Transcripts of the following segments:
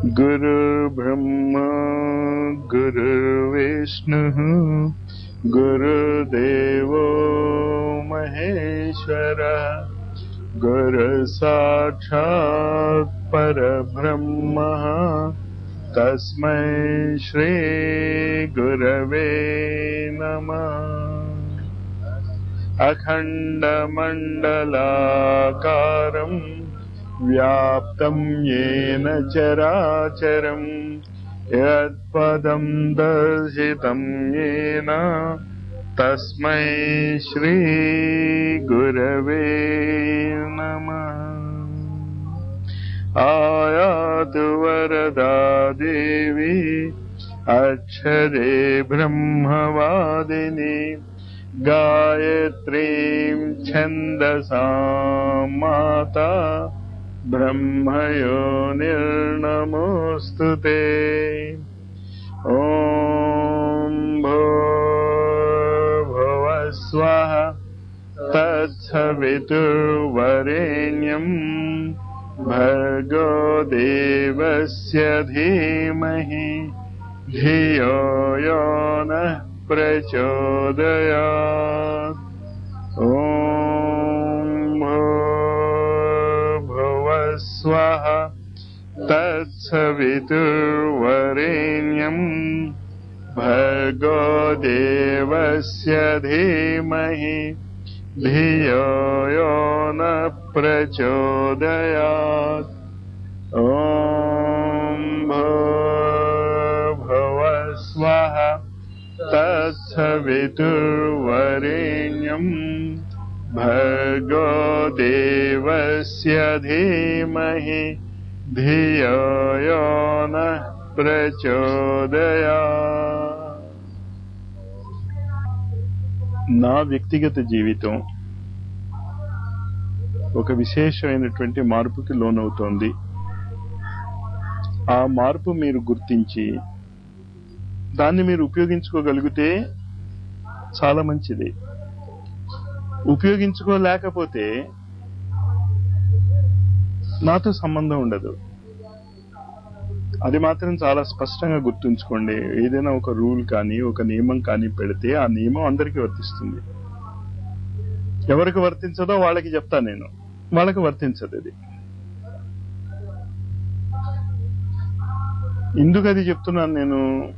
गुरुर्ब्रह्मा गुरुर्विष्णुः गुरुदेवो महेश्वरः गुरुसाक्षात् परब्रह्मः तस्मै श्रीगुरवे नमः अखण्डमण्डलाकारम् व्याप्तं येन चराचरम् यत्पदं दर्शितं येन तस्मै श्रीगुरवे नमः आयातु वरदा देवी अक्षरे ब्रह्मवादिनी गायत्रीं छन्दसा माता ब्रह्मयो निर्नमोऽस्तु ते ॐ भुवस्वः तत्सवितुर्वरेण्यम् भर्गो देवस्य धीमहि धियो यो नः प्रचोदयात् ॐ भुवस्वः तत्सवितुर्वरेण्यम् भर्गो देवस्य धीमहि धियो यो न प्रचोदयात् ॐ भुवस्वः तत्सवितुर्वरेण्यम् भर्गो देवस्य धीमहि धियो यो नः ప్రచోదయా నా వ్యక్తిగత జీవితం ఒక విశేషమైనటువంటి మార్పుకి లోనవుతోంది ఆ మార్పు మీరు గుర్తించి దాన్ని మీరు ఉపయోగించుకోగలిగితే చాలా మంచిది ఉపయోగించుకోలేకపోతే నాతో సంబంధం ఉండదు అది మాత్రం చాలా స్పష్టంగా గుర్తుంచుకోండి ఏదైనా ఒక రూల్ కానీ ఒక నియమం కానీ పెడితే ఆ నియమం అందరికీ వర్తిస్తుంది ఎవరికి వర్తించదో వాళ్ళకి చెప్తాను నేను వాళ్ళకి వర్తించదు అది ఎందుకు అది చెప్తున్నాను నేను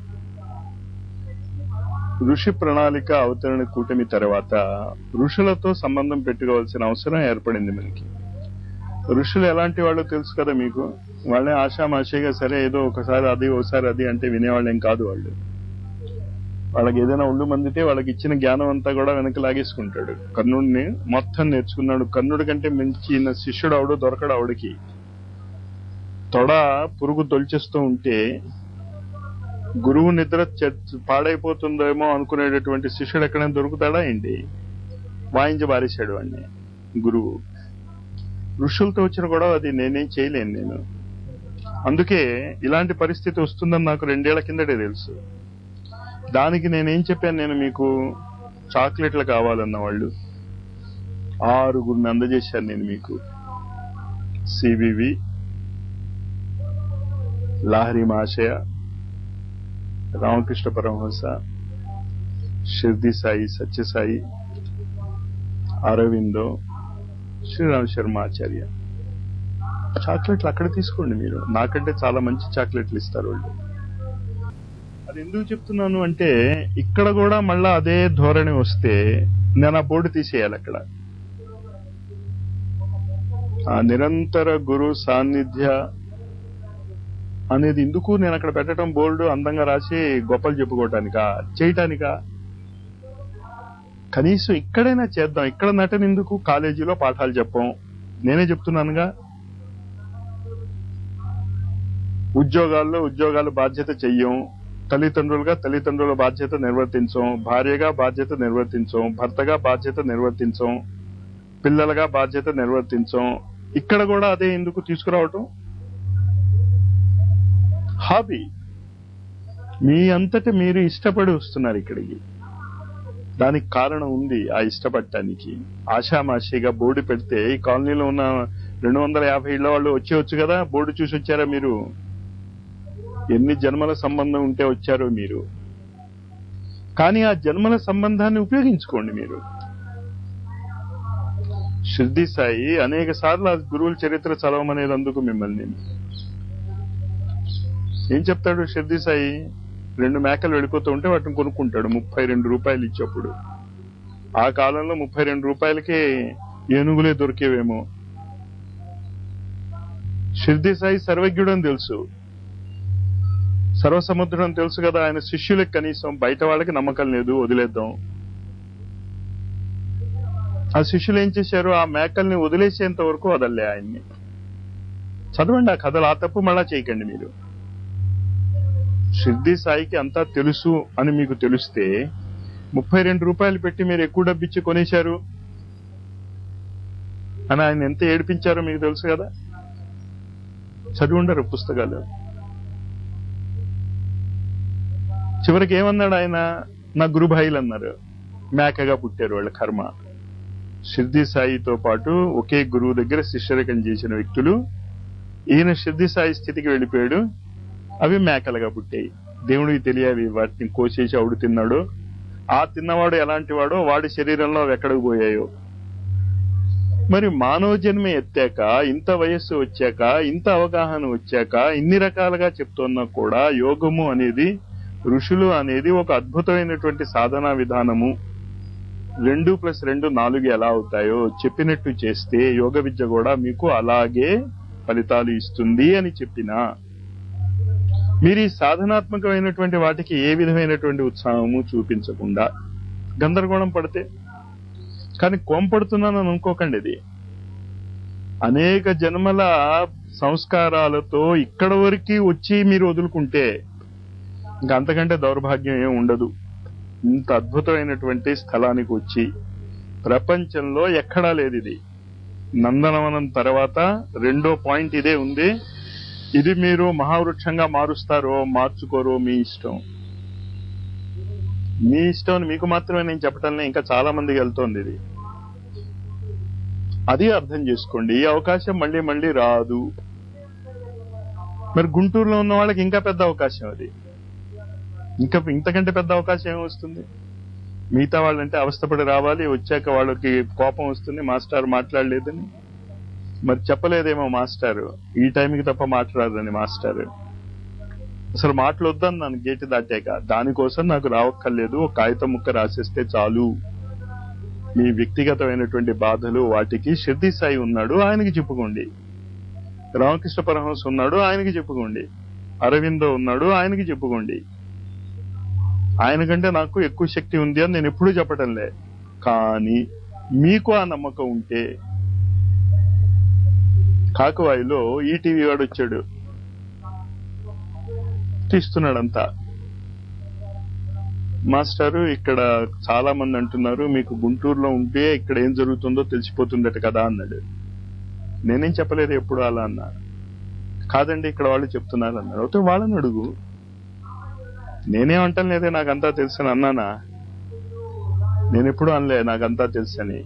ఋషి ప్రణాళిక అవతరణ కూటమి తర్వాత ఋషులతో సంబంధం పెట్టుకోవాల్సిన అవసరం ఏర్పడింది మనకి ఋషులు ఎలాంటి వాళ్ళు తెలుసు కదా మీకు వాళ్ళే ఆషామాషిగా సరే ఏదో ఒకసారి అది ఒకసారి అది అంటే వినేవాళ్ళు ఏం కాదు వాళ్ళు వాళ్ళకి ఏదైనా ఒళ్ళు మందితే వాళ్ళకి ఇచ్చిన జ్ఞానం అంతా కూడా వెనక్కి లాగేసుకుంటాడు కర్ణుడిని మొత్తం నేర్చుకున్నాడు కర్ణుడి కంటే మించిన శిష్యుడు అవడు దొరకడు ఆవిడకి తొడ పురుగు తొలిచేస్తూ ఉంటే గురువు నిద్ర పాడైపోతుందేమో అనుకునేటటువంటి శిష్యుడు ఎక్కడైనా దొరుకుతాడా ఏంటి వాయించి బారేశాడు వాడిని గురువు ఋషులతో వచ్చిన గొడవ అది నేనేం చేయలేను నేను అందుకే ఇలాంటి పరిస్థితి వస్తుందని నాకు రెండేళ్ల కిందటే తెలుసు దానికి నేనేం చెప్పాను నేను మీకు చాక్లెట్లు కావాలన్న వాళ్ళు ఆరుగురిని అందజేశాను నేను మీకు సివివి లాహరి మాషయ రామకృష్ణ పరమహంస షిర్ది సాయి సత్యసాయి అరవిందో శ్రీరామ్ శర్మ ఆచార్య చాక్లెట్లు అక్కడ తీసుకోండి మీరు నాకంటే చాలా మంచి చాక్లెట్లు ఇస్తారు వాళ్ళు అది ఎందుకు చెప్తున్నాను అంటే ఇక్కడ కూడా మళ్ళా అదే ధోరణి వస్తే నేను ఆ బోర్డు తీసేయాలి అక్కడ ఆ నిరంతర గురు సాన్నిధ్య అనేది ఎందుకు నేను అక్కడ పెట్టడం బోర్డు అందంగా రాసి గొప్పలు చెప్పుకోవటానికా చేయటానికా కనీసం ఇక్కడైనా చేద్దాం ఇక్కడ నటన ఎందుకు కాలేజీలో పాఠాలు చెప్పం నేనే చెప్తున్నానుగా ఉద్యోగాల్లో ఉద్యోగాల బాధ్యత చెయ్యం తల్లిదండ్రులుగా తల్లిదండ్రుల బాధ్యత నిర్వర్తించం భార్యగా బాధ్యత నిర్వర్తించం భర్తగా బాధ్యత నిర్వర్తించం పిల్లలుగా బాధ్యత నిర్వర్తించం ఇక్కడ కూడా అదే ఎందుకు తీసుకురావటం హాబీ మీ అంతటి మీరు ఇష్టపడి వస్తున్నారు ఇక్కడికి దానికి కారణం ఉంది ఆ ఇష్టపడటానికి ఆషామాషిగా బోర్డు పెడితే ఈ కాలనీలో ఉన్న రెండు వందల యాభై ఇళ్ల వాళ్ళు వచ్చేవచ్చు కదా బోర్డు చూసి వచ్చారా మీరు ఎన్ని జన్మల సంబంధం ఉంటే వచ్చారో మీరు కానీ ఆ జన్మల సంబంధాన్ని ఉపయోగించుకోండి మీరు షిర్ది సాయి అనేక సార్లు ఆ గురువుల చరిత్ర చదవమనేది అందుకు మిమ్మల్ని ఏం చెప్తాడు షిర్ది సాయి రెండు మేకలు వెళ్ళిపోతూ ఉంటే వాటిని కొనుక్కుంటాడు ముప్పై రెండు రూపాయలు ఇచ్చేప్పుడు ఆ కాలంలో ముప్పై రెండు రూపాయలకి ఏనుగులే దొరికేవేమో షిర్ది సాయి సర్వజ్ఞుడు అని తెలుసు సర్వసముద్రుడు అని తెలుసు కదా ఆయన శిష్యులకు కనీసం బయట వాళ్ళకి నమ్మకం లేదు వదిలేద్దాం ఆ శిష్యులు ఏం చేశారు ఆ మేకల్ని వదిలేసేంత వరకు వదలలే ఆయన్ని చదవండి ఆ కథలు ఆ తప్పు మళ్ళా చేయకండి మీరు షిర్ది సాయికి అంతా తెలుసు అని మీకు తెలిస్తే ముప్పై రెండు రూపాయలు పెట్టి మీరు ఎక్కువ డబ్బిచ్చి కొనేశారు అని ఆయన ఎంత ఏడిపించారో మీకు తెలుసు కదా చదివి ఉండరు పుస్తకాలు చివరికి ఏమన్నాడు ఆయన నా గురుభాయిలు అన్నారు మేకగా పుట్టారు వాళ్ళ కర్మ షిర్ది సాయితో పాటు ఒకే గురువు దగ్గర శిష్యరకం చేసిన వ్యక్తులు ఈయన షిర్ది సాయి స్థితికి వెళ్ళిపోయాడు అవి మేకలుగా పుట్టాయి దేవుడికి తెలియవి వాటిని కోసేసి అవుడు తిన్నాడు ఆ తిన్నవాడు ఎలాంటి వాడో వాడి శరీరంలో అవి ఎక్కడికి పోయాయో మరి మానవ జన్మ ఎత్తాక ఇంత వయస్సు వచ్చాక ఇంత అవగాహన వచ్చాక ఇన్ని రకాలుగా చెప్తున్నా కూడా యోగము అనేది ఋషులు అనేది ఒక అద్భుతమైనటువంటి సాధనా విధానము రెండు ప్లస్ రెండు నాలుగు ఎలా అవుతాయో చెప్పినట్టు చేస్తే యోగ విద్య కూడా మీకు అలాగే ఫలితాలు ఇస్తుంది అని చెప్పినా మీరు ఈ సాధనాత్మకమైనటువంటి వాటికి ఏ విధమైనటువంటి ఉత్సాహము చూపించకుండా గందరగోళం పడితే కానీ కోంపడుతున్నానని అనుకోకండి ఇది అనేక జన్మల సంస్కారాలతో ఇక్కడ వరకు వచ్చి మీరు వదులుకుంటే ఇంకా అంతకంటే దౌర్భాగ్యం ఏం ఉండదు ఇంత అద్భుతమైనటువంటి స్థలానికి వచ్చి ప్రపంచంలో ఎక్కడా లేదు ఇది నందనవనం తర్వాత రెండో పాయింట్ ఇదే ఉంది ఇది మీరు మహావృక్షంగా మారుస్తారో మార్చుకోరో మీ ఇష్టం మీ ఇష్టం అని మీకు మాత్రమే నేను చెప్పటంలో ఇంకా చాలా మందికి వెళ్తోంది ఇది అది అర్థం చేసుకోండి ఈ అవకాశం మళ్ళీ మళ్ళీ రాదు మరి గుంటూరులో ఉన్న వాళ్ళకి ఇంకా పెద్ద అవకాశం అది ఇంకా ఇంతకంటే పెద్ద అవకాశం ఏమొస్తుంది మిగతా వాళ్ళంటే అవస్థపడి రావాలి వచ్చాక వాళ్ళకి కోపం వస్తుంది మాస్టర్ మాట్లాడలేదని మరి చెప్పలేదేమో మాస్టారు ఈ టైంకి తప్ప మాట్లాడదని మాస్టర్ అసలు మాటలు వద్దన్నాను గేటు దాటాక దానికోసం నాకు రావక్కర్లేదు ఒక కాగితం ముక్క రాసేస్తే చాలు మీ వ్యక్తిగతమైనటువంటి బాధలు వాటికి షిర్ది సాయి ఉన్నాడు ఆయనకి చెప్పుకోండి రామకృష్ణ పరమహంస ఉన్నాడు ఆయనకి చెప్పుకోండి అరవిందో ఉన్నాడు ఆయనకి చెప్పుకోండి ఆయన కంటే నాకు ఎక్కువ శక్తి ఉంది అని నేను ఎప్పుడూ చెప్పటంలే కానీ మీకు ఆ నమ్మకం ఉంటే కాకువాయిలో ఈటీవీ వాడు వచ్చాడు తీస్తున్నాడంతా మాస్టారు ఇక్కడ చాలా మంది అంటున్నారు మీకు గుంటూరులో ఉంటే ఇక్కడ ఏం జరుగుతుందో తెలిసిపోతుందట కదా అన్నాడు నేనేం చెప్పలేదు ఎప్పుడు అలా అన్నా కాదండి ఇక్కడ వాళ్ళు చెప్తున్నారు అన్నాడు అయితే వాళ్ళని అడుగు నేనేమంటాను లేదే నాకంతా తెలుసు అని అన్నానా నేను ఎప్పుడు అనలే నాకంతా తెలుసని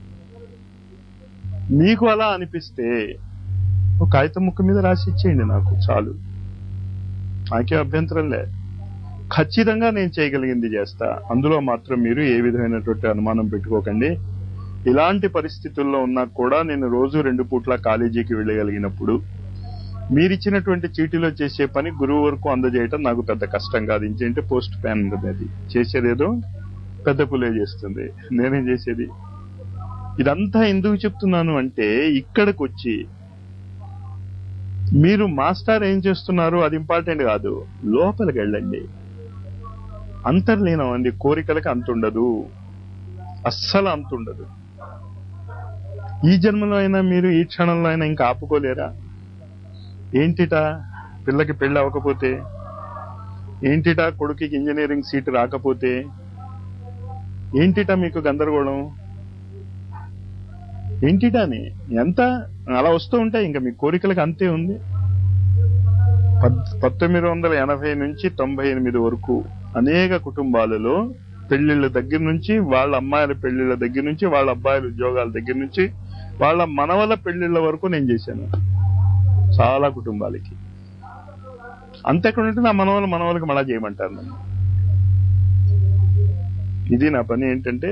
మీకు అలా అనిపిస్తే ఒక కాగితం ముక్క మీద రాసి ఇచ్చేయండి నాకు చాలు నాకే అభ్యంతరం లే ఖచ్చితంగా నేను చేయగలిగింది చేస్తా అందులో మాత్రం మీరు ఏ విధమైనటువంటి అనుమానం పెట్టుకోకండి ఇలాంటి పరిస్థితుల్లో ఉన్నా కూడా నేను రోజు రెండు పూట్ల కాలేజీకి వెళ్ళగలిగినప్పుడు మీరిచ్చినటువంటి చీటీలో చేసే పని గురువు వరకు అందజేయటం నాకు పెద్ద కష్టం కాదు ఇంకేంటే పోస్ట్ ప్యాన్ అది చేసేదేదో పెద్ద పులే చేస్తుంది నేనేం చేసేది ఇదంతా ఎందుకు చెప్తున్నాను అంటే ఇక్కడికి వచ్చి మీరు మాస్టర్ ఏం చేస్తున్నారు అది ఇంపార్టెంట్ కాదు లోపలికి వెళ్ళండి అంతర్లీనం అంది కోరికలకి అంతుండదు అస్సలు అంతుండదు ఈ జన్మలో అయినా మీరు ఈ క్షణంలో అయినా ఇంకా ఆపుకోలేరా ఏంటిట పిల్లకి పెళ్లి అవ్వకపోతే ఏంటిట కొడుకుకి ఇంజనీరింగ్ సీట్ రాకపోతే ఏంటిట మీకు గందరగోళం ఏంటిటాని ఎంత అలా వస్తూ ఉంటాయి ఇంకా మీ కోరికలకు అంతే ఉంది పంతొమ్మిది వందల ఎనభై నుంచి తొంభై ఎనిమిది వరకు అనేక కుటుంబాలలో పెళ్లిళ్ళ దగ్గర నుంచి వాళ్ళ అమ్మాయిల పెళ్లిళ్ళ దగ్గర నుంచి వాళ్ళ అబ్బాయిల ఉద్యోగాల దగ్గర నుంచి వాళ్ళ మనవల పెళ్లిళ్ళ వరకు నేను చేశాను చాలా కుటుంబాలకి అంత ఎక్కడ ఉంటే నా మనవాళ్ళు మనవాళ్ళకి మళ్ళా చేయమంటారు నన్ను ఇది నా పని ఏంటంటే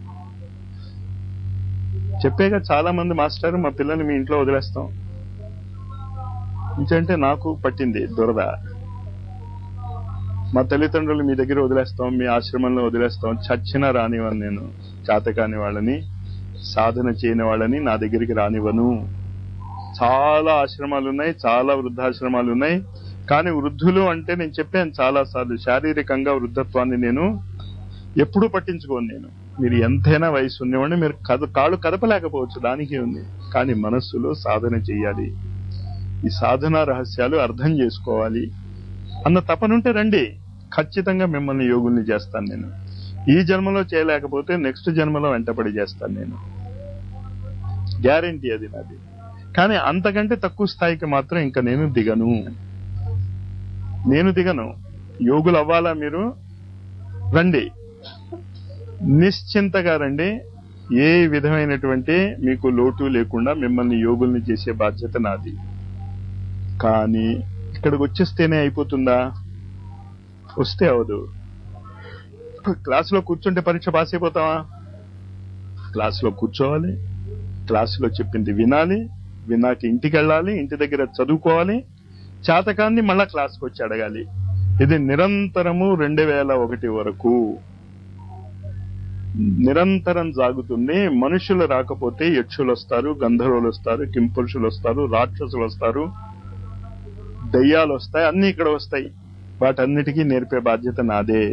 చెప్పేగా చాలా మంది మాస్టర్ మా పిల్లల్ని మీ ఇంట్లో వదిలేస్తాం ఇంకంటే నాకు పట్టింది దురద మా తల్లిదండ్రులు మీ దగ్గర వదిలేస్తాం మీ ఆశ్రమంలో వదిలేస్తాం చచ్చినా రానివ్వను నేను చేతకాని వాళ్ళని సాధన చేయని వాళ్ళని నా దగ్గరికి రానివ్వను చాలా ఆశ్రమాలు ఉన్నాయి చాలా వృద్ధాశ్రమాలు ఉన్నాయి కానీ వృద్ధులు అంటే నేను చెప్పాను చాలా సార్లు శారీరకంగా వృద్ధత్వాన్ని నేను ఎప్పుడూ పట్టించుకోను నేను మీరు ఎంతైనా వయసు ఉన్నవాడిని మీరు కద కాళ్ళు కదపలేకపోవచ్చు దానికి ఉంది కానీ మనస్సులో సాధన చెయ్యాలి ఈ సాధన రహస్యాలు అర్థం చేసుకోవాలి అన్న తపనుంటే రండి ఖచ్చితంగా మిమ్మల్ని యోగుల్ని చేస్తాను నేను ఈ జన్మలో చేయలేకపోతే నెక్స్ట్ జన్మలో వెంటపడి చేస్తాను నేను గ్యారంటీ అది నాది కానీ అంతకంటే తక్కువ స్థాయికి మాత్రం ఇంకా నేను దిగను నేను దిగను యోగులు అవ్వాలా మీరు రండి నిశ్చింతగా రండి ఏ విధమైనటువంటి మీకు లోటు లేకుండా మిమ్మల్ని యోగుల్ని చేసే బాధ్యత నాది కానీ ఇక్కడికి వచ్చేస్తేనే అయిపోతుందా వస్తే అవదు క్లాసులో కూర్చుంటే పరీక్ష పాస్ అయిపోతావా క్లాసులో కూర్చోవాలి క్లాసులో చెప్పింది వినాలి వినాక ఇంటికి వెళ్ళాలి ఇంటి దగ్గర చదువుకోవాలి చాతకాన్ని మళ్ళా క్లాస్కి వచ్చి అడగాలి ఇది నిరంతరము రెండు వేల ఒకటి వరకు నిరంతరం సాగుతుంది మనుషులు రాకపోతే యక్షులు వస్తారు గంధర్వులు వస్తారు కింపురుషులు వస్తారు రాక్షసులు వస్తారు దయ్యాలు వస్తాయి అన్ని ఇక్కడ వస్తాయి వాటన్నిటికీ నేర్పే బాధ్యత నాదే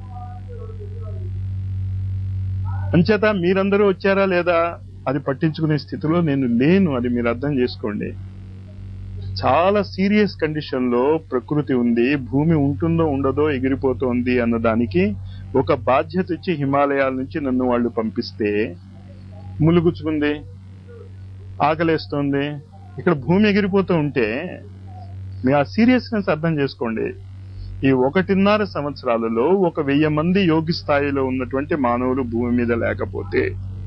అంచేత మీరందరూ వచ్చారా లేదా అది పట్టించుకునే స్థితిలో నేను లేను అది మీరు అర్థం చేసుకోండి చాలా సీరియస్ కండిషన్ లో ప్రకృతి ఉంది భూమి ఉంటుందో ఉండదో ఎగిరిపోతోంది అన్న దానికి ఒక బాధ్యత ఇచ్చి హిమాలయాల నుంచి నన్ను వాళ్ళు పంపిస్తే ములుగుచ్చుకుంది ఆకలేస్తోంది ఇక్కడ భూమి ఎగిరిపోతూ ఉంటే మీ ఆ సీరియస్నెస్ అర్థం చేసుకోండి ఈ ఒకటిన్నర సంవత్సరాలలో ఒక వెయ్యి మంది యోగి స్థాయిలో ఉన్నటువంటి మానవులు భూమి మీద లేకపోతే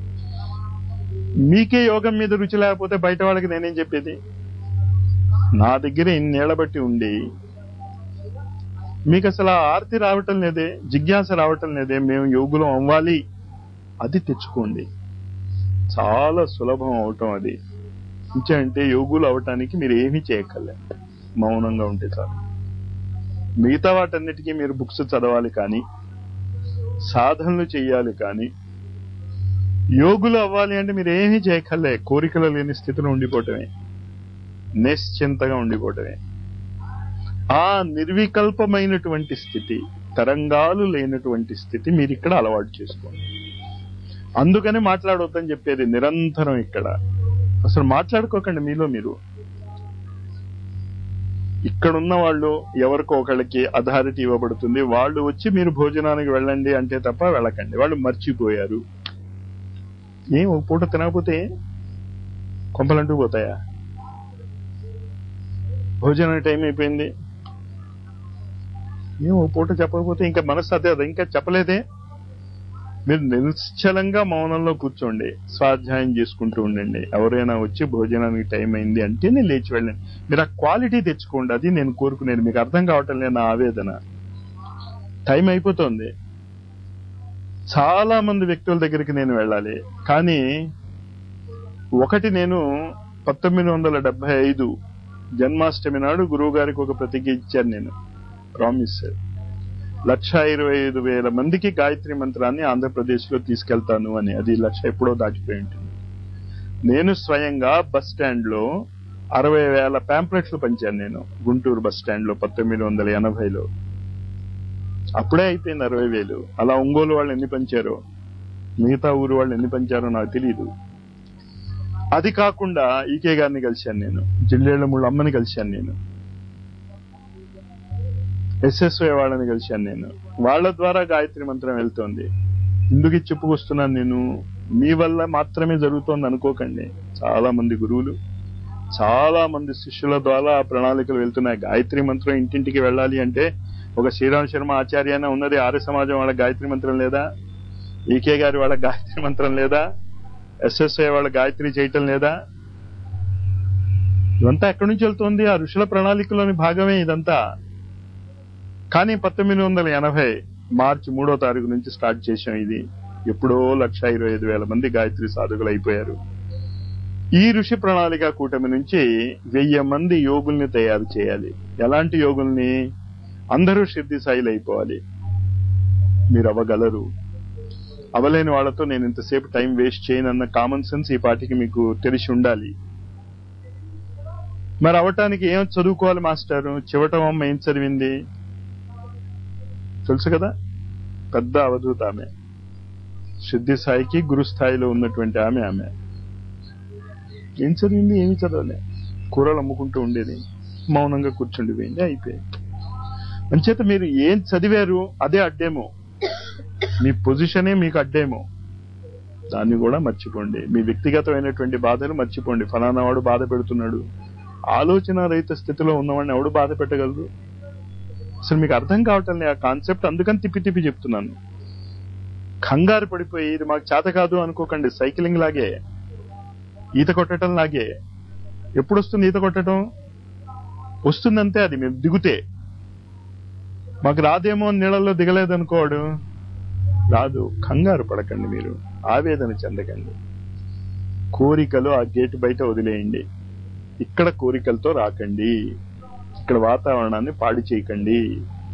మీకే యోగం మీద రుచి లేకపోతే బయట వాళ్ళకి నేనేం చెప్పేది నా దగ్గర ఇన్నేళ్ల బట్టి ఉండి మీకు అసలు ఆ ఆర్తి రావటం లేదే జిజ్ఞాస రావటం లేదే మేము యోగులం అవ్వాలి అది తెచ్చుకోండి చాలా సులభం అవటం అది అంటే యోగులు అవటానికి మీరు ఏమీ చేయక్కర్లే మౌనంగా ఉంటే చాలు మిగతా వాటన్నిటికీ మీరు బుక్స్ చదవాలి కానీ సాధనలు చేయాలి కానీ యోగులు అవ్వాలి అంటే మీరు ఏమీ చేయక్కర్లే కోరికలు లేని స్థితిలో ఉండిపోవటమే నిశ్చింతగా ఉండిపోవటమే ఆ నిర్వికల్పమైనటువంటి స్థితి తరంగాలు లేనటువంటి స్థితి మీరు ఇక్కడ అలవాటు చేసుకోండి అందుకని మాట్లాడవద్దని చెప్పేది నిరంతరం ఇక్కడ అసలు మాట్లాడుకోకండి మీలో మీరు ఇక్కడున్న వాళ్ళు ఎవరికో ఒకళ్ళకి అథారిటీ ఇవ్వబడుతుంది వాళ్ళు వచ్చి మీరు భోజనానికి వెళ్ళండి అంటే తప్ప వెళ్ళకండి వాళ్ళు మర్చిపోయారు ఏం ఒక పూట తినకపోతే కొంపలంటూ పోతాయా భోజనం టైం అయిపోయింది ఏం ఒక పూట చెప్పకపోతే ఇంకా మనసు అదే అది ఇంకా చెప్పలేదే మీరు నిశ్చలంగా మౌనంలో కూర్చోండి స్వాధ్యాయం చేసుకుంటూ ఉండండి ఎవరైనా వచ్చి భోజనానికి టైం అయింది అంటేనే లేచి వెళ్ళండి మీరు ఆ క్వాలిటీ తెచ్చుకోండి అది నేను కోరుకునేది మీకు అర్థం కావటం లేదు నా ఆవేదన టైం అయిపోతుంది చాలా మంది వ్యక్తుల దగ్గరికి నేను వెళ్ళాలి కానీ ఒకటి నేను పంతొమ్మిది వందల డెబ్బై ఐదు జన్మాష్టమి నాడు గురువు గారికి ఒక ప్రతిజ్ఞ ఇచ్చాను నేను ప్రామిస్ లక్ష ఇరవై ఐదు వేల మందికి గాయత్రి మంత్రాన్ని ఆంధ్రప్రదేశ్ లో తీసుకెళ్తాను అని అది లక్ష ఎప్పుడో దాటిపోయి ఉంటుంది నేను స్వయంగా బస్ స్టాండ్ లో అరవై వేల ప్యాంప్లెట్లు పంచాను నేను గుంటూరు బస్ స్టాండ్ లో పంతొమ్మిది వందల ఎనభైలో అప్పుడే అయిపోయింది అరవై వేలు అలా ఒంగోలు వాళ్ళు ఎన్ని పంచారో మిగతా ఊరు వాళ్ళు ఎన్ని పంచారో నాకు తెలియదు అది కాకుండా ఈకే గారిని కలిశాను నేను జిల్లేళ్ల ముళ్ళు అమ్మని కలిశాను నేను ఎస్ఎస్ఓ వాళ్ళని కలిశాను నేను వాళ్ళ ద్వారా గాయత్రి మంత్రం వెళ్తోంది ఎందుకు ఇది చెప్పుకొస్తున్నాను నేను మీ వల్ల మాత్రమే జరుగుతోంది అనుకోకండి చాలా మంది గురువులు చాలా మంది శిష్యుల ద్వారా ఆ ప్రణాళికలు వెళ్తున్నాయి గాయత్రి మంత్రం ఇంటింటికి వెళ్ళాలి అంటే ఒక శ్రీరామ్ శర్మ ఆచార్య అయినా ఉన్నది ఆర్య సమాజం వాళ్ళ గాయత్రి మంత్రం లేదా ఈకే గారి వాళ్ళ గాయత్రి మంత్రం లేదా ఎస్ఎస్ఐ వాళ్ళ గాయత్రి చేయటం లేదా ఇదంతా ఎక్కడి నుంచి వెళ్తోంది ఆ ఋషుల ప్రణాళికలోని భాగమే ఇదంతా కానీ పంతొమ్మిది వందల ఎనభై మార్చి మూడో తారీఖు నుంచి స్టార్ట్ చేశాం ఇది ఎప్పుడో లక్ష ఇరవై ఐదు వేల మంది గాయత్రి సాధకులు అయిపోయారు ఈ ఋషి ప్రణాళిక కూటమి నుంచి వెయ్యి మంది యోగుల్ని తయారు చేయాలి ఎలాంటి యోగుల్ని అందరూ సిద్ధి సాయిలు అయిపోవాలి మీరు అవ్వగలరు అవలేని వాళ్ళతో నేను ఇంతసేపు టైం వేస్ట్ చేయనన్న కామన్ సెన్స్ ఈ పాటికి మీకు తెలిసి ఉండాలి మరి అవటానికి ఏం చదువుకోవాలి మాస్టారు చివటం అమ్మ ఏం చదివింది తెలుసు కదా పెద్ద అవధూత ఆమె సిద్ధి స్థాయికి గురు స్థాయిలో ఉన్నటువంటి ఆమె ఆమె ఏం చదివింది ఏమి చదవలే కూరలు అమ్ముకుంటూ ఉండేది మౌనంగా కూర్చుండిపోయింది అయిపోయింది అంచేత మీరు ఏం చదివారు అదే అడ్డేమో మీ పొజిషనే మీకు అడ్డేమో దాన్ని కూడా మర్చిపోండి మీ వ్యక్తిగతమైనటువంటి బాధలు మర్చిపోండి ఫలానా వాడు బాధ పెడుతున్నాడు ఆలోచన రహిత స్థితిలో ఉన్నవాడిని ఎవడు బాధ పెట్టగలరు అసలు మీకు అర్థం కావటం లేదు ఆ కాన్సెప్ట్ అందుకని తిప్పి తిప్పి చెప్తున్నాను కంగారు పడిపోయి ఇది మాకు చేత కాదు అనుకోకండి సైక్లింగ్ లాగే ఈత కొట్టడం లాగే ఎప్పుడు వస్తుంది ఈత కొట్టడం వస్తుందంటే అది మేము దిగుతే మాకు రాదేమో అని నీళ్ళల్లో దిగలేదనుకోడు రాదు కంగారు పడకండి మీరు ఆవేదన చెందకండి కోరికలు ఆ గేటు బయట వదిలేయండి ఇక్కడ కోరికలతో రాకండి ఇక్కడ వాతావరణాన్ని పాడి చేయకండి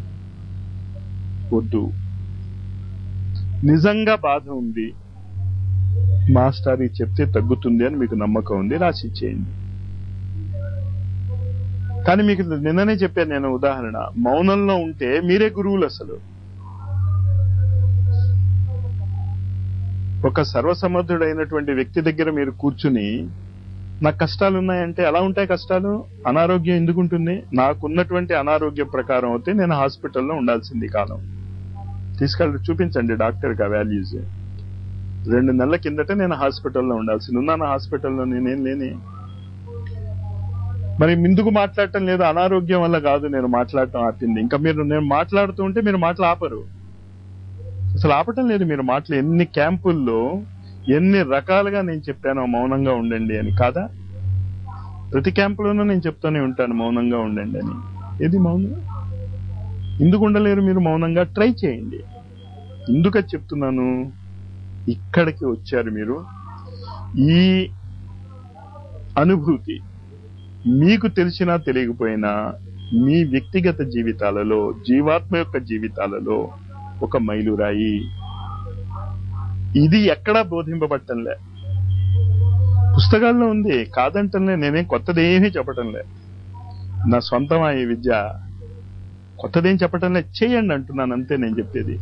వద్దు నిజంగా బాధ ఉంది మాస్టర్ ఇది చెప్తే తగ్గుతుంది అని మీకు నమ్మకం ఉంది రాసి ఇచ్చేయండి కానీ మీకు నిన్ననే చెప్పాను నేను ఉదాహరణ మౌనంలో ఉంటే మీరే గురువులు అసలు ఒక సర్వసమర్థుడైనటువంటి వ్యక్తి దగ్గర మీరు కూర్చుని నాకు కష్టాలు ఉన్నాయంటే ఎలా ఉంటాయి కష్టాలు అనారోగ్యం ఎందుకు ఉంటుంది నాకున్నటువంటి అనారోగ్యం ప్రకారం అయితే నేను హాస్పిటల్లో ఉండాల్సింది కాలం తీసుకెళ్ళి చూపించండి డాక్టర్కి ఆ వాల్యూస్ రెండు నెలల కిందట నేను హాస్పిటల్లో ఉండాల్సింది ఉన్నాను హాస్పిటల్లో నేనేం లేని మరి ముందుకు మాట్లాడటం లేదు అనారోగ్యం వల్ల కాదు నేను మాట్లాడటం ఆపింది ఇంకా మీరు నేను మాట్లాడుతూ ఉంటే మీరు మాటలు ఆపరు అసలు ఆపటం లేదు మీరు మాటలు ఎన్ని క్యాంపుల్లో ఎన్ని రకాలుగా నేను చెప్పాను మౌనంగా ఉండండి అని కాదా ప్రతి క్యాంపులోనూ నేను చెప్తూనే ఉంటాను మౌనంగా ఉండండి అని ఏది మౌనం ఎందుకు ఉండలేరు మీరు మౌనంగా ట్రై చేయండి ఎందుకు చెప్తున్నాను ఇక్కడికి వచ్చారు మీరు ఈ అనుభూతి మీకు తెలిసినా తెలియకపోయినా మీ వ్యక్తిగత జీవితాలలో జీవాత్మ యొక్క జీవితాలలో ఒక మైలురాయి ఇది ఎక్కడా బోధింపబట్టంలే పుస్తకాల్లో ఉంది కాదంటంలే నేనేం కొత్తది ఏమీ చెప్పటంలే నా సొంతం ఈ విద్య కొత్తదేం చెప్పటంలే చేయండి అంటున్నాను అంతే నేను చెప్పేది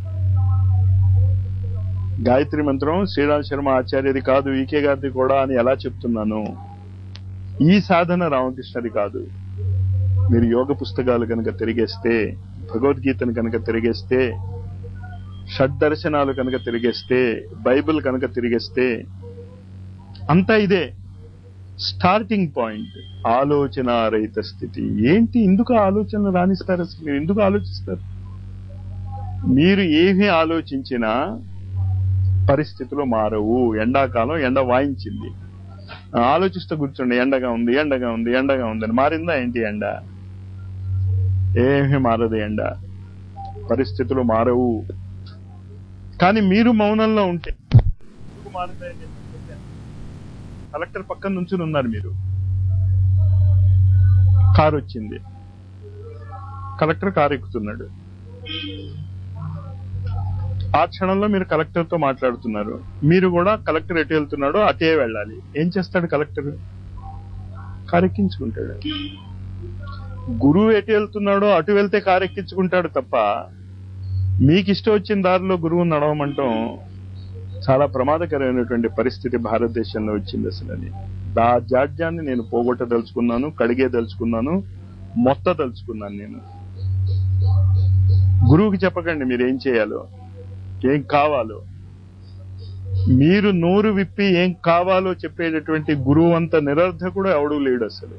గాయత్రి మంత్రం శ్రీరామ్ శర్మ ఆచార్యది కాదు ఈకే గారిది కూడా అని ఎలా చెప్తున్నాను ఈ సాధన రామకృష్ణది కాదు మీరు యోగ పుస్తకాలు కనుక తిరిగేస్తే భగవద్గీతను కనుక తిరిగేస్తే షడ్ దర్శనాలు కనుక తిరిగేస్తే బైబిల్ కనుక తిరిగేస్తే అంతా ఇదే స్టార్టింగ్ పాయింట్ ఆలోచన రహిత స్థితి ఏంటి ఎందుకు ఆలోచనలు రాణిస్తారు అసలు మీరు ఎందుకు ఆలోచిస్తారు మీరు ఏమి ఆలోచించినా పరిస్థితులు మారవు ఎండాకాలం ఎండ వాయించింది ఆలోచిస్తూ కూర్చోండి ఎండగా ఉంది ఎండగా ఉంది ఎండగా ఉందని మారిందా ఏంటి ఎండ ఏమీ మారదు ఎండ పరిస్థితులు మారవు కానీ మీరు మౌనంలో ఉంటే ఎందుకు మారుతాయని చెప్పి చెప్పాను. కలెక్టర్ పక్కన నుంచి ఉన్నారు మీరు కారు వచ్చింది కలెక్టర్ కారు ఎక్కుతున్నాడు ఆ క్షణంలో మీరు కలెక్టర్ తో మాట్లాడుతున్నారు మీరు కూడా కలెక్టర్ ఎటు వెళ్తున్నాడో అటే వెళ్ళాలి ఏం చేస్తాడు కలెక్టర్ కారు ఎక్కించుకుంటాడు గురువు ఎటు వెళ్తున్నాడో అటు వెళ్తే కారు ఎక్కించుకుంటాడు తప్ప మీకు ఇష్టం వచ్చిన దారిలో గురువు నడవమంటాం చాలా ప్రమాదకరమైనటువంటి పరిస్థితి భారతదేశంలో వచ్చింది అసలు అది దా జాడ్యాన్ని నేను పోగొట్టదలుచుకున్నాను కడిగేదలుచుకున్నాను మొత్తదలుచుకున్నాను నేను గురువుకి చెప్పకండి మీరు ఏం చేయాలో ఏం కావాలో మీరు నోరు విప్పి ఏం కావాలో చెప్పేటటువంటి గురువు అంత నిరర్ధకుడు ఎవడూ లేడు అసలు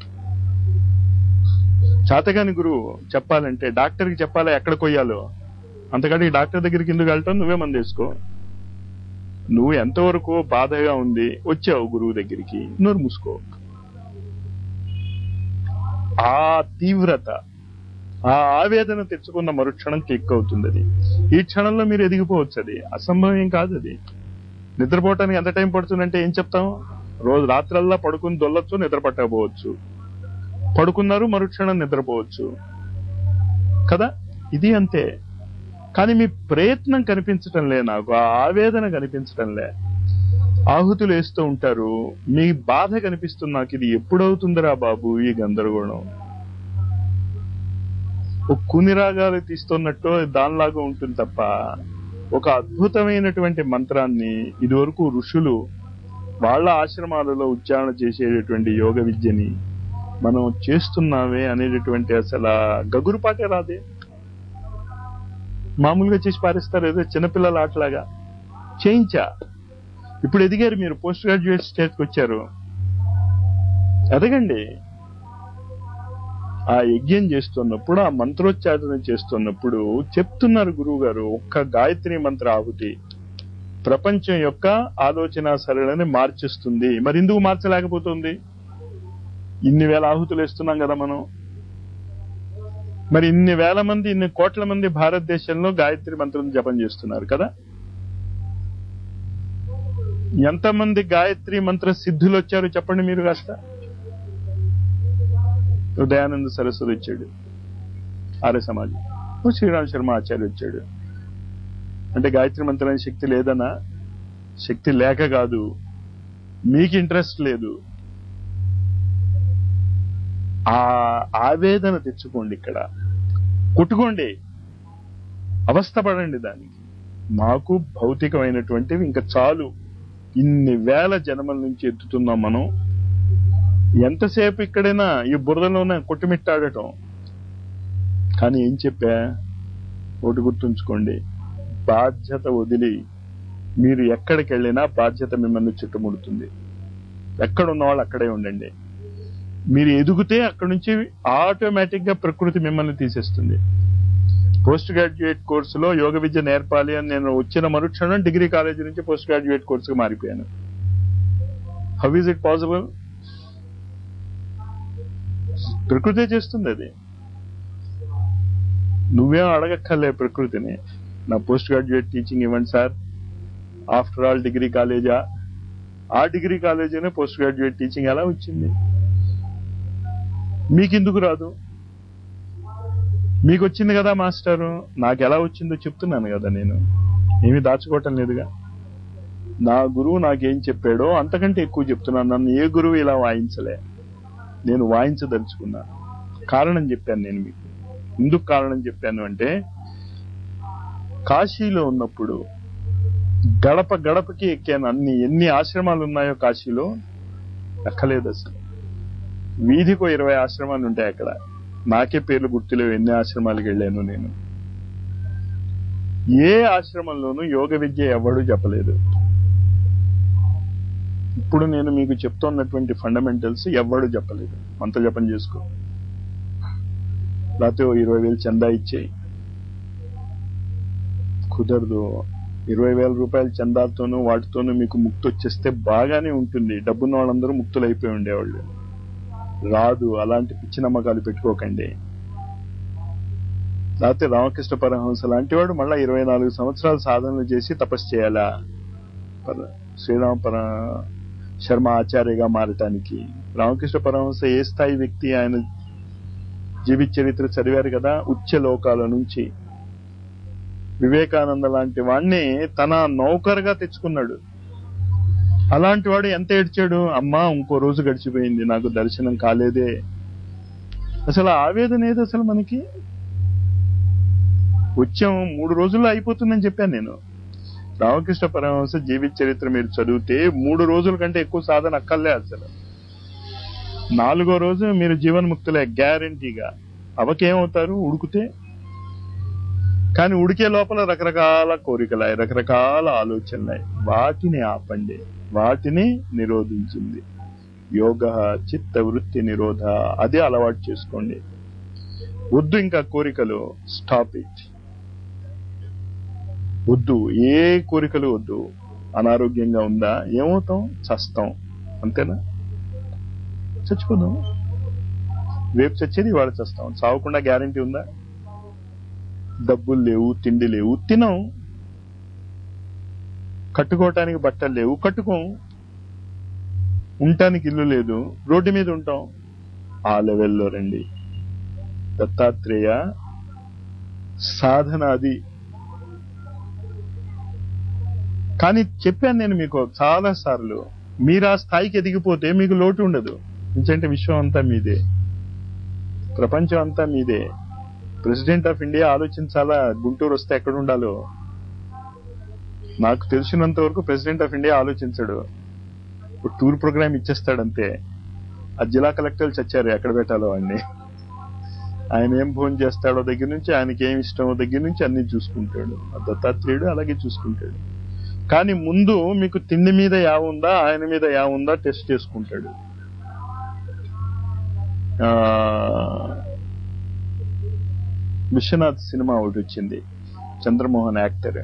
చాతగాని గురువు చెప్పాలంటే డాక్టర్కి చెప్పాలా ఎక్కడ కొయ్యాలో అంతకంటే ఈ డాక్టర్ దగ్గరికి ఎందుకు వెళ్ళటం నువ్వే మంది వేసుకో నువ్వు ఎంతవరకు బాధగా ఉంది వచ్చావు గురువు దగ్గరికి నోరు మూసుకో ఆ తీవ్రత ఆ ఆవేదన తెచ్చుకున్న మరుక్షణం క్లిక్ అవుతుంది అది ఈ క్షణంలో మీరు ఎదిగిపోవచ్చు అది అసంభవం ఏం కాదు అది నిద్రపోవటానికి ఎంత టైం పడుతుందంటే ఏం చెప్తాం రోజు రాత్రల్లా పడుకుని దొల్లొచ్చు నిద్ర పట్టకపోవచ్చు పడుకున్నారు మరుక్షణం నిద్రపోవచ్చు కదా ఇది అంతే కానీ మీ ప్రయత్నం కనిపించటం లే నాకు ఆ ఆవేదన కనిపించటం లే ఆహుతులు వేస్తూ ఉంటారు మీ బాధ కనిపిస్తుంది నాకు ఇది ఎప్పుడవుతుందిరా బాబు ఈ గందరగోళం ఒక కునిరాగాలు తీస్తున్నట్టు దానిలాగా ఉంటుంది తప్ప ఒక అద్భుతమైనటువంటి మంత్రాన్ని ఇదివరకు ఋషులు వాళ్ళ ఆశ్రమాలలో ఉచ్చారణ చేసేటటువంటి యోగ విద్యని మనం చేస్తున్నామే అనేటటువంటి అసలు గగురుపాటే రాదే మామూలుగా చేసి పారేస్తారు ఏదో చిన్నపిల్లల ఆటలాగా చేయించా ఇప్పుడు ఎదిగారు మీరు పోస్ట్ గ్రాడ్యుయేట్ స్టేజ్కి వచ్చారు ఎదగండి ఆ యజ్ఞం చేస్తున్నప్పుడు ఆ మంత్రోచ్చారణ చేస్తున్నప్పుడు చెప్తున్నారు గురువు గారు ఒక్క గాయత్రి మంత్ర ఆహుతి ప్రపంచం యొక్క ఆలోచన సరళని మార్చేస్తుంది మరి ఎందుకు మార్చలేకపోతుంది ఇన్ని వేల ఆహుతులు వేస్తున్నాం కదా మనం మరి ఇన్ని వేల మంది ఇన్ని కోట్ల మంది భారతదేశంలో గాయత్రి మంత్రం జపం చేస్తున్నారు కదా ఎంతమంది గాయత్రి మంత్ర సిద్ధులు వచ్చారు చెప్పండి మీరు కాస్త దయానంద సరస్వతి వచ్చాడు ఆర్య సమాజం ఓ శ్రీరామ్ శర్మ ఆచార్య వచ్చాడు అంటే గాయత్రి మంత్రానికి శక్తి లేదనా శక్తి లేక కాదు మీకు ఇంట్రెస్ట్ లేదు ఆ ఆవేదన తెచ్చుకోండి ఇక్కడ కొట్టుకోండి అవస్థపడండి దానికి మాకు భౌతికమైనటువంటివి ఇంకా చాలు ఇన్ని వేల జన్మల నుంచి ఎత్తుతున్నాం మనం ఎంతసేపు ఇక్కడైనా ఈ బురదలోనే కొట్టుమిట్టాడటం కానీ ఏం చెప్పా ఒకటి గుర్తుంచుకోండి బాధ్యత వదిలి మీరు ఎక్కడికి వెళ్ళినా బాధ్యత మిమ్మల్ని చుట్టుముడుతుంది ఎక్కడ ఉన్న వాళ్ళు అక్కడే ఉండండి మీరు ఎదుగుతే అక్కడ నుంచి ఆటోమేటిక్ గా ప్రకృతి మిమ్మల్ని తీసేస్తుంది పోస్ట్ గ్రాడ్యుయేట్ కోర్సులో యోగ విద్య నేర్పాలి అని నేను వచ్చిన మరుక్షణం డిగ్రీ కాలేజీ నుంచి పోస్ట్ గ్రాడ్యుయేట్ కోర్సుకు మారిపోయాను హౌ ఈజ్ ఇట్ పాసిబుల్ ప్రకృతే చేస్తుంది అది నువ్వేం అడగక్కర్లే ప్రకృతిని నా పోస్ట్ గ్రాడ్యుయేట్ టీచింగ్ ఇవ్వండి సార్ ఆఫ్టర్ ఆల్ డిగ్రీ కాలేజా ఆ డిగ్రీ కాలేజీనే పోస్ట్ గ్రాడ్యుయేట్ టీచింగ్ ఎలా వచ్చింది మీకెందుకు రాదు మీకు వచ్చింది కదా మాస్టారు నాకు ఎలా వచ్చిందో చెప్తున్నాను కదా నేను ఏమి దాచుకోవటం లేదుగా నా గురువు నాకేం చెప్పాడో అంతకంటే ఎక్కువ చెప్తున్నాను నన్ను ఏ గురువు ఇలా వాయించలే నేను వాయించదలుచుకున్నా కారణం చెప్పాను నేను మీకు ఎందుకు కారణం చెప్పాను అంటే కాశీలో ఉన్నప్పుడు గడప గడపకి ఎక్కాను అన్ని ఎన్ని ఆశ్రమాలు ఉన్నాయో కాశీలో ఎక్కలేదు అసలు వీధికో ఇరవై ఆశ్రమాలు ఉంటాయి అక్కడ నాకే పేర్లు గుర్తులేవు ఎన్ని ఆశ్రమాలకు వెళ్ళాను నేను ఏ ఆశ్రమంలోనూ యోగ విద్య ఎవడు చెప్పలేదు ఇప్పుడు నేను మీకు చెప్తున్నటువంటి ఫండమెంటల్స్ ఎవడు చెప్పలేదు మంత్ర జపం చేసుకో లేకపోతే ఓ ఇరవై వేలు చందా ఇచ్చేయి కుదరదు ఇరవై వేల రూపాయల చందాతోనూ వాటితోనూ మీకు ముక్తి వచ్చేస్తే బాగానే ఉంటుంది డబ్బున్న వాళ్ళందరూ ముక్తులు అయిపోయి ఉండేవాళ్ళు రాదు అలాంటి పిచ్చి నమ్మకాలు పెట్టుకోకండి లేకపోతే రామకృష్ణ పరమహంస లాంటి వాడు మళ్ళా ఇరవై నాలుగు సంవత్సరాలు సాధనలు చేసి తపస్సు చేయాలా పర- శ్రీరామ పర శర్మ ఆచార్యగా మారటానికి రామకృష్ణ పరమహంస ఏ స్థాయి వ్యక్తి ఆయన జీవిత చరిత్ర చదివారు కదా ఉచ్చ లోకాల నుంచి వివేకానంద లాంటి వాణ్ణి తన నౌకరుగా తెచ్చుకున్నాడు అలాంటి వాడు ఎంత ఏడ్చాడు అమ్మా ఇంకో రోజు గడిచిపోయింది నాకు దర్శనం కాలేదే అసలు ఆ ఆవేదన ఏది అసలు మనకి వచ్చాం మూడు రోజుల్లో అయిపోతుందని చెప్పాను నేను రామకృష్ణ పరమహంస జీవిత చరిత్ర మీరు చదివితే మూడు రోజుల కంటే ఎక్కువ సాధన అక్కర్లే అసలు నాలుగో రోజు మీరు జీవన్ముక్తులే గ్యారంటీగా అవకేమవుతారు ఉడికితే కానీ ఉడికే లోపల రకరకాల కోరికలాయి రకరకాల ఆలోచనలాయి వాటిని ఆపండి వాటిని నిరోధించింది యోగ చిత్త వృత్తి నిరోధ అదే అలవాటు చేసుకోండి వద్దు ఇంకా కోరికలు స్టాప్ ఇట్ వద్దు ఏ కోరికలు వద్దు అనారోగ్యంగా ఉందా ఏమవుతాం చస్తాం అంతేనా చచ్చిపోదాం రేపు చచ్చేది ఇవాళ చస్తాం చావకుండా గ్యారంటీ ఉందా డబ్బులు లేవు తిండి లేవు తినం కట్టుకోవటానికి బట్టలు లేవు కట్టుకోం ఉండటానికి ఇల్లు లేదు రోడ్డు మీద ఉంటాం ఆ లెవెల్లో రండి దత్తాత్రేయ సాధన అది కానీ చెప్పాను నేను మీకు చాలా సార్లు మీరు ఆ స్థాయికి ఎదిగిపోతే మీకు లోటు ఉండదు ఎందుకంటే విశ్వం అంతా మీదే ప్రపంచం అంతా మీదే ప్రెసిడెంట్ ఆఫ్ ఇండియా ఆలోచించాలా గుంటూరు వస్తే ఎక్కడ ఉండాలో నాకు తెలిసినంత వరకు ప్రెసిడెంట్ ఆఫ్ ఇండియా ఆలోచించడు ఒక టూర్ ప్రోగ్రామ్ ఇచ్చేస్తాడంతే ఆ జిల్లా కలెక్టర్లు చచ్చారు ఎక్కడ పెట్టాలో అన్ని ఆయన ఏం భోజనం చేస్తాడో దగ్గర నుంచి ఆయనకి ఏం ఇష్టమో దగ్గర నుంచి అన్ని చూసుకుంటాడు ఆ దత్తాత్రేయుడు అలాగే చూసుకుంటాడు కానీ ముందు మీకు తిండి మీద యా ఉందా ఆయన మీద యా ఉందా టెస్ట్ చేసుకుంటాడు ఆ, విశ్వనాథ్ సినిమా ఒకటి వచ్చింది చంద్రమోహన్ యాక్టర్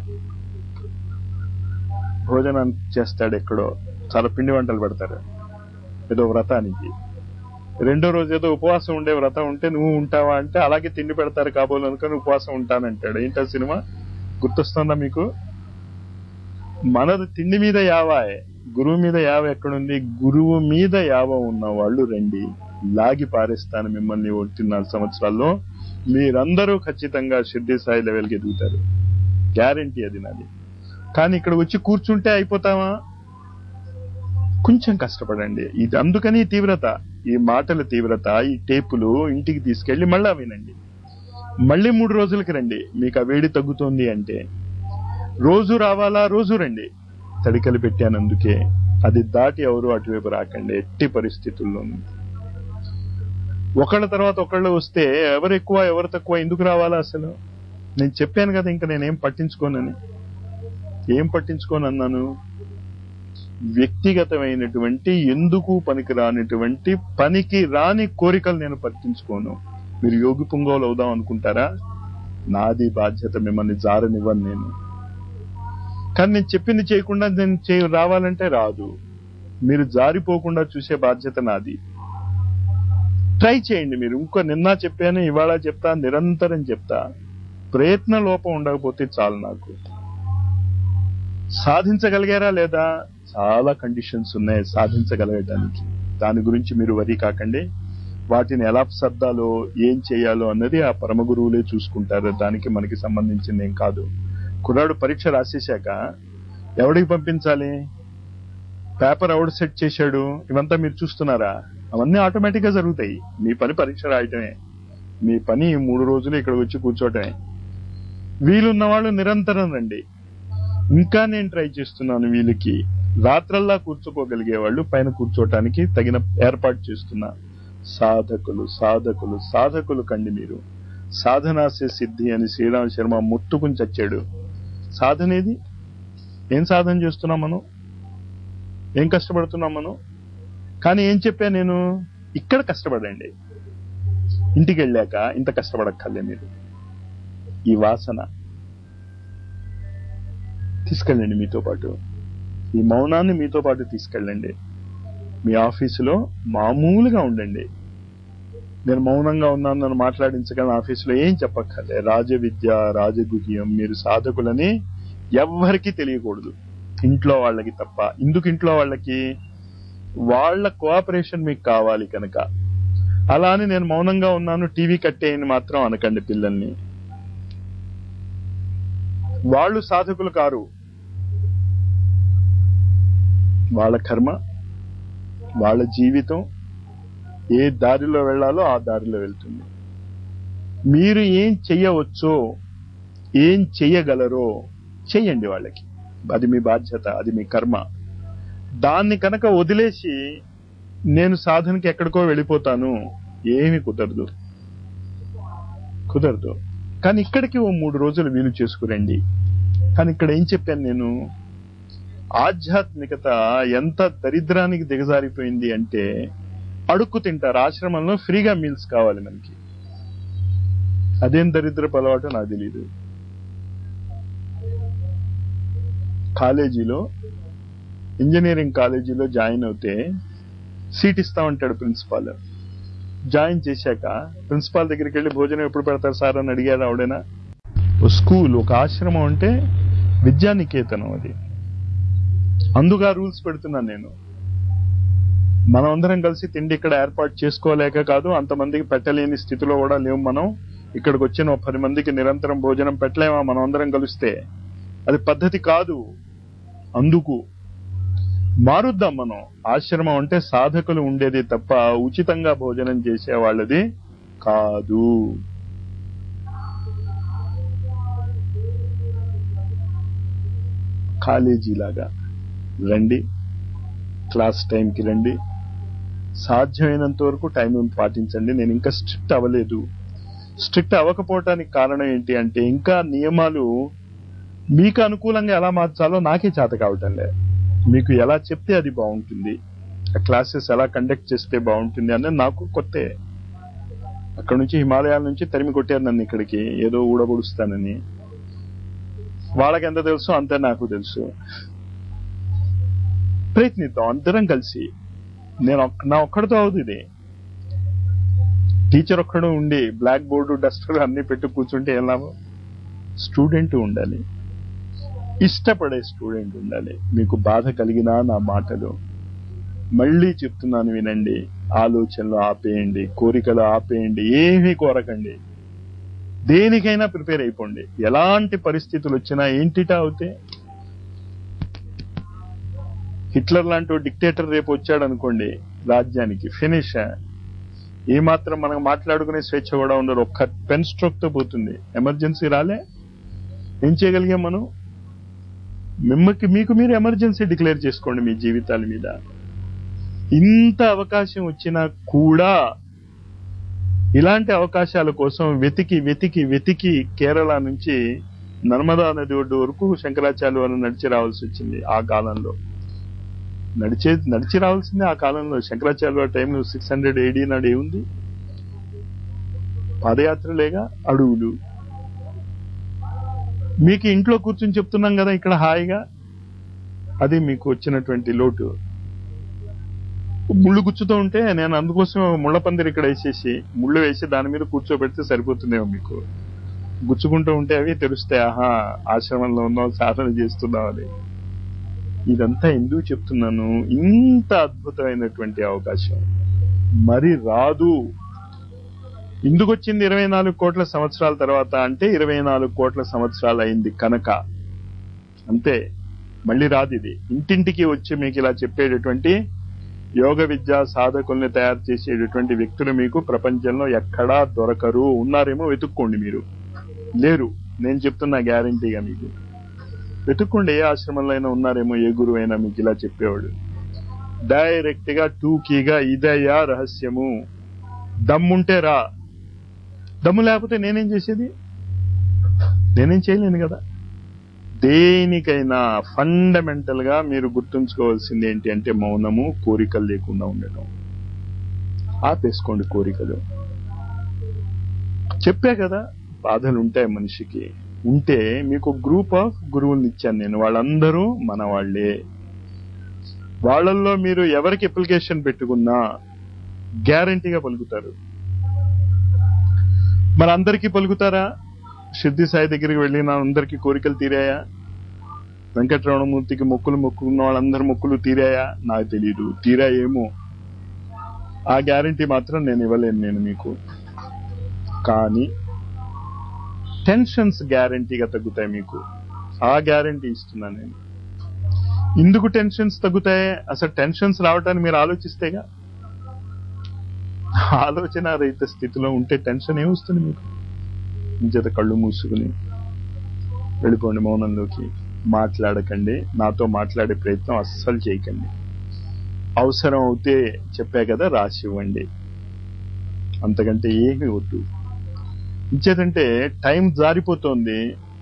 భోజనం చేస్తాడు ఎక్కడో చాలా పిండి వంటలు పెడతారు ఏదో వ్రతానికి రెండో రోజు ఏదో ఉపవాసం ఉండే వ్రతం ఉంటే నువ్వు ఉంటావా అంటే అలాగే తిండి పెడతారు కాబోలు అనుకుని ఉపవాసం ఉంటానంటాడు ఏంటో సినిమా గుర్తొస్తుందా మీకు మనది తిండి మీద యావాయే గురువు మీద యావ ఎక్కడుంది గురువు మీద యావ ఉన్న వాళ్ళు రండి లాగి పారేస్తాను మిమ్మల్ని ఒకటిన్నర సంవత్సరాల్లో మీరందరూ ఖచ్చితంగా షిర్డీ సాయి లెవెల్కి ఎదుగుతారు గ్యారంటీ అది నాది కానీ ఇక్కడ వచ్చి కూర్చుంటే అయిపోతామా కొంచెం కష్టపడండి ఇది అందుకని ఈ తీవ్రత ఈ మాటల తీవ్రత ఈ టేపులు ఇంటికి తీసుకెళ్లి మళ్ళా వినండి మళ్ళీ మూడు రోజులకి రండి మీకు ఆ వేడి తగ్గుతోంది అంటే రోజు రావాలా రోజు రండి తడికలు పెట్టాను అందుకే అది దాటి ఎవరు అటువైపు రాకండి ఎట్టి పరిస్థితుల్లోనూ ఒకళ్ళ తర్వాత ఒకళ్ళు వస్తే ఎవరు ఎక్కువ ఎవరు తక్కువ ఎందుకు రావాలా అసలు నేను చెప్పాను కదా ఇంకా నేనేం పట్టించుకోనని ఏం పట్టించుకోను అన్నాను వ్యక్తిగతమైనటువంటి ఎందుకు పనికి రానిటువంటి పనికి రాని కోరికలు నేను పట్టించుకోను మీరు యోగి పుంగవులు అవుదాం అనుకుంటారా నాది బాధ్యత మిమ్మల్ని జారనివ్వను నేను కానీ నేను చెప్పింది చేయకుండా నేను చేయ రావాలంటే రాదు మీరు జారిపోకుండా చూసే బాధ్యత నాది ట్రై చేయండి మీరు ఇంకో నిన్న చెప్పాను ఇవాళ చెప్తా నిరంతరం చెప్తా ప్రయత్న లోపం ఉండకపోతే చాలు నాకు సాధించగలిగారా లేదా చాలా కండిషన్స్ ఉన్నాయి సాధించగలగడానికి దాని గురించి మీరు వరి కాకండి వాటిని ఎలా సర్దాలో ఏం చేయాలో అన్నది ఆ పరమ గురువులే చూసుకుంటారు దానికి మనకి సంబంధించింది ఏం కాదు కుర్రాడు పరీక్ష రాసేశాక ఎవడికి పంపించాలి పేపర్ ఎవడు సెట్ చేశాడు ఇవంతా మీరు చూస్తున్నారా అవన్నీ ఆటోమేటిక్ గా జరుగుతాయి మీ పని పరీక్ష రాయటమే మీ పని ఈ మూడు రోజులు ఇక్కడ వచ్చి కూర్చోటమే వీలున్న వాళ్ళు నిరంతరం రండి ఇంకా నేను ట్రై చేస్తున్నాను వీళ్ళకి రాత్రల్లా కూర్చోకోగలిగే వాళ్ళు పైన కూర్చోటానికి తగిన ఏర్పాటు చేస్తున్నా సాధకులు సాధకులు సాధకులు కండి మీరు సాధనాసే సిద్ధి అని శ్రీరామ్ శర్మ ముట్టుకుని చచ్చాడు సాధనేది ఏం సాధన చేస్తున్నాం మనం ఏం కష్టపడుతున్నాం మనం కానీ ఏం చెప్పా నేను ఇక్కడ కష్టపడండి ఇంటికి వెళ్ళాక ఇంత కష్టపడక్కర్లే మీరు ఈ వాసన తీసుకెళ్ళండి మీతో పాటు ఈ మౌనాన్ని మీతో పాటు తీసుకెళ్ళండి మీ ఆఫీసులో మామూలుగా ఉండండి నేను మౌనంగా ఉన్నాను నన్ను మాట్లాడించగలను ఆఫీసులో ఏం చెప్పక్కర్లే రాజ విద్య రాజగుహ్యం మీరు సాధకులని ఎవ్వరికీ తెలియకూడదు ఇంట్లో వాళ్ళకి తప్ప ఎందుకు ఇంట్లో వాళ్ళకి వాళ్ళ కోఆపరేషన్ మీకు కావాలి కనుక అలా అని నేను మౌనంగా ఉన్నాను టీవీ కట్టేయని మాత్రం అనకండి పిల్లల్ని వాళ్ళు సాధకులు కారు వాళ్ళ కర్మ వాళ్ళ జీవితం ఏ దారిలో వెళ్ళాలో ఆ దారిలో వెళ్తుంది మీరు ఏం చెయ్యవచ్చో ఏం చెయ్యగలరో చెయ్యండి వాళ్ళకి అది మీ బాధ్యత అది మీ కర్మ దాన్ని కనుక వదిలేసి నేను సాధనకి ఎక్కడికో వెళ్ళిపోతాను ఏమి కుదరదు కుదరదు కానీ ఇక్కడికి ఓ మూడు రోజులు వీలు చేసుకురండి కానీ ఇక్కడ ఏం చెప్పాను నేను ఆధ్యాత్మికత ఎంత దరిద్రానికి దిగజారిపోయింది అంటే అడుక్కు తింటారు ఆశ్రమంలో ఫ్రీగా మీల్స్ కావాలి మనకి అదేం దరిద్రపు అలవాటు నాకు తెలియదు కాలేజీలో ఇంజనీరింగ్ కాలేజీలో జాయిన్ అవుతే సీట్ ఇస్తా ఉంటాడు ప్రిన్సిపాల్ జాయిన్ చేశాక ప్రిన్సిపాల్ దగ్గరికి వెళ్ళి భోజనం ఎప్పుడు పెడతారు సార్ అని అడిగాడు ఆవిడైనా ఓ స్కూల్ ఒక ఆశ్రమం అంటే విద్యానికేతనం అది అందుగా రూల్స్ పెడుతున్నాను నేను మనం అందరం కలిసి తిండి ఇక్కడ ఏర్పాటు చేసుకోలేక కాదు అంతమందికి పెట్టలేని స్థితిలో కూడా లేవు మనం ఇక్కడికి వచ్చిన ఓ పది మందికి నిరంతరం భోజనం పెట్టలేమా మనం అందరం కలిస్తే అది పద్ధతి కాదు అందుకు మారుద్దాం మనం ఆశ్రమం అంటే సాధకులు ఉండేది తప్ప ఉచితంగా భోజనం చేసే వాళ్ళది కాదు కాలేజీ లాగా రండి క్లాస్ టైంకి రండి సాధ్యమైనంత వరకు టైం పాటించండి నేను ఇంకా స్ట్రిక్ట్ అవ్వలేదు స్ట్రిక్ట్ అవ్వకపోవటానికి కారణం ఏంటి అంటే ఇంకా నియమాలు మీకు అనుకూలంగా ఎలా మార్చాలో నాకే చేత కావటం లే మీకు ఎలా చెప్తే అది బాగుంటుంది ఆ క్లాసెస్ ఎలా కండక్ట్ చేస్తే బాగుంటుంది అనేది నాకు కొత్తే అక్కడ నుంచి హిమాలయాల నుంచి తరిమి కొట్టారు నన్ను ఇక్కడికి ఏదో ఊడబొడుస్తానని వాళ్ళకి ఎంత తెలుసో అంతే నాకు తెలుసు ప్రయత్నిద్దాం అందరం కలిసి నేను ఒక్క- నా ఒక్కడితో అవుతుంది ఇది టీచర్ ఒక్కడు ఉండి బ్లాక్ బోర్డు డస్టర్ అన్ని పెట్టి కూర్చుంటే ఏం లాభం స్టూడెంట్ ఉండాలి ఇష్టపడే స్టూడెంట్ ఉండాలి మీకు బాధ కలిగినా నా మాటలు మళ్ళీ చెప్తున్నాను వినండి ఆలోచనలు ఆపేయండి కోరికలు ఆపేయండి ఏమీ కోరకండి దేనికైనా ప్రిపేర్ అయిపోండి ఎలాంటి పరిస్థితులు వచ్చినా ఏంటిటా అవుతే హిట్లర్ లాంటి డిక్టేటర్ రేపు వచ్చాడు అనుకోండి రాజ్యానికి ఫినిష్ ఏమాత్రం మనం మాట్లాడుకునే స్వేచ్ఛ కూడా ఉండదు ఒక్క పెన్ స్ట్రోక్ తో పోతుంది ఎమర్జెన్సీ రాలే ఏం చేయగలిగాం మనం మిమ్మకి మీకు మీరు ఎమర్జెన్సీ డిక్లేర్ చేసుకోండి మీ జీవితాల మీద ఇంత అవకాశం వచ్చినా కూడా ఇలాంటి అవకాశాల కోసం వెతికి వెతికి వెతికి కేరళ నుంచి నర్మదా నది ఒడ్డు వరకు శంకరాచార్య వారు నడిచి రావాల్సి వచ్చింది ఆ కాలంలో నడిచే నడిచి రావాల్సిందే ఆ కాలంలో శంకరాచార్య వారి టైంలో సిక్స్ హండ్రెడ్ ఏడీ నాడు ఏముంది పాదయాత్రలేగా అడవులు మీకు ఇంట్లో కూర్చుని చెప్తున్నాం కదా ఇక్కడ హాయిగా అది మీకు వచ్చినటువంటి లోటు ముళ్ళు గుచ్చుతూ ఉంటే నేను అందుకోసం ముళ్ళ పందిరి ఇక్కడ వేసేసి ముళ్ళు వేసి దాని మీద కూర్చోబెడితే సరిపోతుందేమో మీకు గుచ్చుకుంటూ ఉంటే అవి తెలుస్తాయి ఆహా ఆశ్రమంలో ఉన్నాం సాధన చేస్తున్నాం అని ఇదంతా ఎందుకు చెప్తున్నాను ఇంత అద్భుతమైనటువంటి అవకాశం మరి రాదు ఎందుకు వచ్చింది ఇరవై నాలుగు కోట్ల సంవత్సరాల తర్వాత అంటే ఇరవై నాలుగు కోట్ల సంవత్సరాలు అయింది కనుక అంతే మళ్ళీ రాదు ఇది ఇంటింటికి వచ్చి మీకు ఇలా చెప్పేటటువంటి యోగ విద్య సాధకుల్ని తయారు చేసేటటువంటి వ్యక్తులు మీకు ప్రపంచంలో ఎక్కడా దొరకరు ఉన్నారేమో వెతుక్కోండి మీరు లేరు నేను చెప్తున్నా గ్యారంటీగా మీకు వెతుక్కోండి ఏ ఆశ్రమంలో అయినా ఉన్నారేమో ఏ గురువు అయినా మీకు ఇలా చెప్పేవాడు డైరెక్ట్ గా టూకీగా ఇదయ్యా రహస్యము దమ్ముంటే రా దమ్ము లేకపోతే నేనేం చేసేది నేనేం చేయలేను కదా దేనికైనా ఫండమెంటల్ గా మీరు గుర్తుంచుకోవాల్సింది ఏంటి అంటే మౌనము కోరికలు లేకుండా ఉండటం ఆపేసుకోండి కోరికలు చెప్పా కదా బాధలు ఉంటాయి మనిషికి ఉంటే మీకు గ్రూప్ ఆఫ్ గురువుల్ని ఇచ్చాను నేను వాళ్ళందరూ మన వాళ్ళే వాళ్ళల్లో మీరు ఎవరికి అప్లికేషన్ పెట్టుకున్నా గ్యారంటీగా పలుకుతారు మరి అందరికీ పలుకుతారా సిద్ధి సాయి దగ్గరికి వెళ్ళిన అందరికీ కోరికలు తీరాయా వెంకటరమణమూర్తికి మొక్కులు మొక్కుకున్న వాళ్ళందరి మొక్కులు తీరాయా నాకు తెలియదు తీరాయేమో ఆ గ్యారంటీ మాత్రం నేను ఇవ్వలేను నేను మీకు కానీ టెన్షన్స్ గ్యారంటీగా తగ్గుతాయి మీకు ఆ గ్యారంటీ ఇస్తున్నాను నేను ఎందుకు టెన్షన్స్ తగ్గుతాయి అసలు టెన్షన్స్ రావటాన్ని మీరు ఆలోచిస్తేగా ఆలోచన రహిత స్థితిలో ఉంటే టెన్షన్ ఏమొస్తుంది మీకు ఇంచేత కళ్ళు మూసుకుని వెళ్ళిపోండి మౌనంలోకి మాట్లాడకండి నాతో మాట్లాడే ప్రయత్నం అస్సలు చేయకండి అవసరం అవుతే చెప్పా కదా రాసి ఇవ్వండి అంతకంటే ఏమీ వద్దు ఇంచేతంటే టైం జారిపోతోంది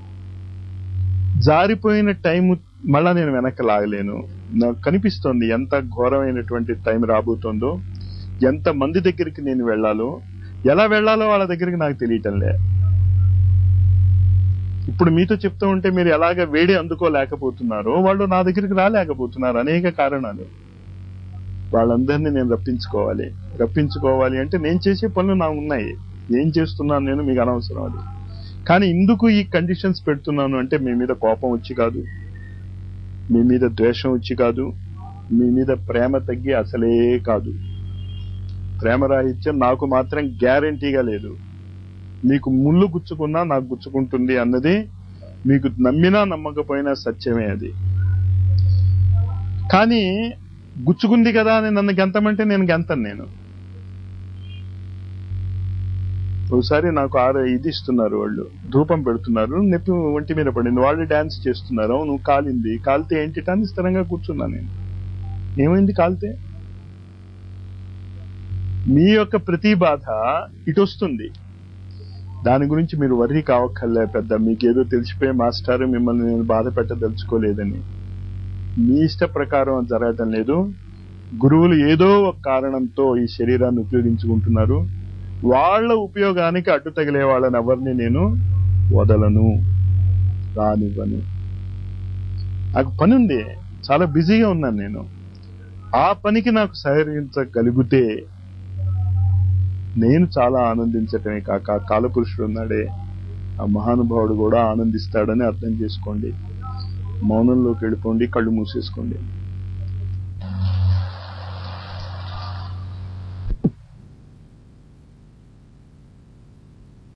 జారిపోయిన టైం మళ్ళా నేను వెనక్కి లాగలేను నాకు కనిపిస్తోంది ఎంత ఘోరమైనటువంటి టైం రాబోతోందో ఎంత మంది దగ్గరికి నేను వెళ్ళాలో ఎలా వెళ్ళాలో వాళ్ళ దగ్గరికి నాకు తెలియటం లే ఇప్పుడు మీతో చెప్తూ ఉంటే మీరు ఎలాగ వేడి అందుకోలేకపోతున్నారో వాళ్ళు నా దగ్గరికి రాలేకపోతున్నారు అనేక కారణాలు వాళ్ళందరినీ నేను రప్పించుకోవాలి రప్పించుకోవాలి అంటే నేను చేసే పనులు నాకు ఉన్నాయి ఏం చేస్తున్నాను నేను మీకు అనవసరం అది కానీ ఇందుకు ఈ కండిషన్స్ పెడుతున్నాను అంటే మీ మీద కోపం వచ్చి కాదు మీ మీద ద్వేషం వచ్చి కాదు మీ మీద ప్రేమ తగ్గి అసలే కాదు ప్రేమ రాహిత్యం నాకు మాత్రం గ్యారంటీగా లేదు మీకు ముళ్ళు గుచ్చుకున్నా నాకు గుచ్చుకుంటుంది అన్నది మీకు నమ్మినా నమ్మకపోయినా సత్యమే అది కానీ గుచ్చుకుంది కదా అని నన్ను గెంతమంటే నేను గెంతను నేను ఒకసారి నాకు ఆరు ఇది ఇస్తున్నారు వాళ్ళు ధూపం పెడుతున్నారు నొప్పి ఒంటి మీద పడింది వాళ్ళు డాన్స్ చేస్తున్నారు అవును కాలింది కాలితే ఏంటి అని స్థిరంగా కూర్చున్నా నేను ఏమైంది కాలితే మీ యొక్క ప్రతి బాధ ఇటు వస్తుంది దాని గురించి మీరు వర్రీ కావక్కర్లే పెద్ద మీకేదో తెలిసిపోయి మాస్టర్ మిమ్మల్ని నేను బాధ పెట్టదలుచుకోలేదని మీ ఇష్ట ప్రకారం అది జరగటం లేదు గురువులు ఏదో ఒక కారణంతో ఈ శరీరాన్ని ఉపయోగించుకుంటున్నారు వాళ్ళ ఉపయోగానికి అడ్డు తగిలే వాళ్ళని ఎవరిని నేను వదలను రానివ్వను నాకు పని ఉంది చాలా బిజీగా ఉన్నాను నేను ఆ పనికి నాకు సహకరించగలిగితే నేను చాలా ఆనందించటమే కాక కాలపురుషుడు ఉన్నాడే ఆ మహానుభావుడు కూడా ఆనందిస్తాడని అర్థం చేసుకోండి మౌనంలోకి వెళ్ళిపోండి కళ్ళు మూసేసుకోండి